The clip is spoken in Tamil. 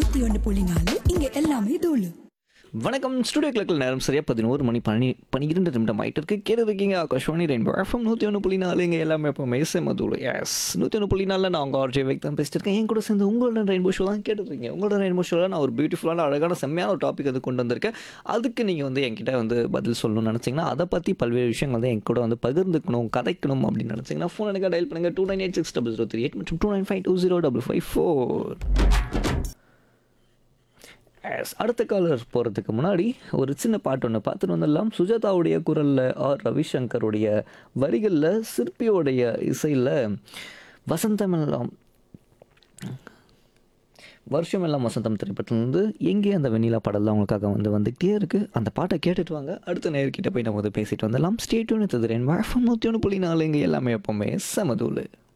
நூத்தி ஒண்ணு புள்ளி நாலு இங்க எல்லாமே தூளு வணக்கம் ஸ்டுடியோ கிளக்கில் நேரம் சரியா பதினோரு மணி பனி பன்னிரெண்டு நிமிடம் ஆயிட்டு இருக்கு கேட்டு இருக்கீங்க ஆகாஷ்வாணி ரெயின்போ எஃப்எம் நூற்றி ஒன்று புள்ளி நாலு இங்கே எல்லாமே இப்போ மேசே மதுவில் எஸ் நூற்றி ஒன்று புள்ளி நாலில் நான் உங்கள் ஆர்ஜே வேக் தான் பேசிட்டு இருக்கேன் என் கூட சேர்ந்து உங்களோட ரெயின்போ ஷோ தான் கேட்டுருக்கீங்க உங்களோட ரெயின்போ ஷோவில் நான் ஒரு பியூட்டிஃபுல்லான அழகான செம்மையான ஒரு டாபிக் வந்து கொண்டு வந்திருக்கேன் அதுக்கு நீங்கள் வந்து என்கிட்ட வந்து பதில் சொல்லணும்னு நினச்சிங்கன்னா அதை பற்றி பல்வேறு விஷயங்கள் வந்து என் கூட வந்து பகிர்ந்துக்கணும் கதைக்கணும் அப்படின்னு நினச்சிங்கன்னா ஃபோன் எனக்கு டயல் பண்ணுங்கள் two nine eight six double zero three eight மற்றும் two nine five two zero double five four Yes, அடுத்த காலர் போகிறதுக்கு முன்னாடி ஒரு சின்ன பாட்டு ஒன்று பார்த்துட்டு வந்துடலாம் சுஜாதாவுடைய குரலில் ஆர் ரவிசங்கருடைய வரிகளில் சிற்பியோடைய இசையில் வசந்தமெல்லாம் வருஷம் எல்லாம் வசந்தம் திரைப்படத்துலேருந்து எங்கே அந்த வெண்ணிலா பாடலாம் உங்களுக்காக வந்து வந்துகிட்டே இருக்குது அந்த பாட்டை கேட்டுட்டு வாங்க அடுத்த நேர்கிட்ட போய் நம்ம வந்து பேசிட்டு வந்துடலாம் ஸ்டேட் ஒன்று ததுரேன் வழக்கம் நூற்றி ஒன்று புள்ளி நாலு இங்கே எல்லாமே எப்போவுமே சமதூள்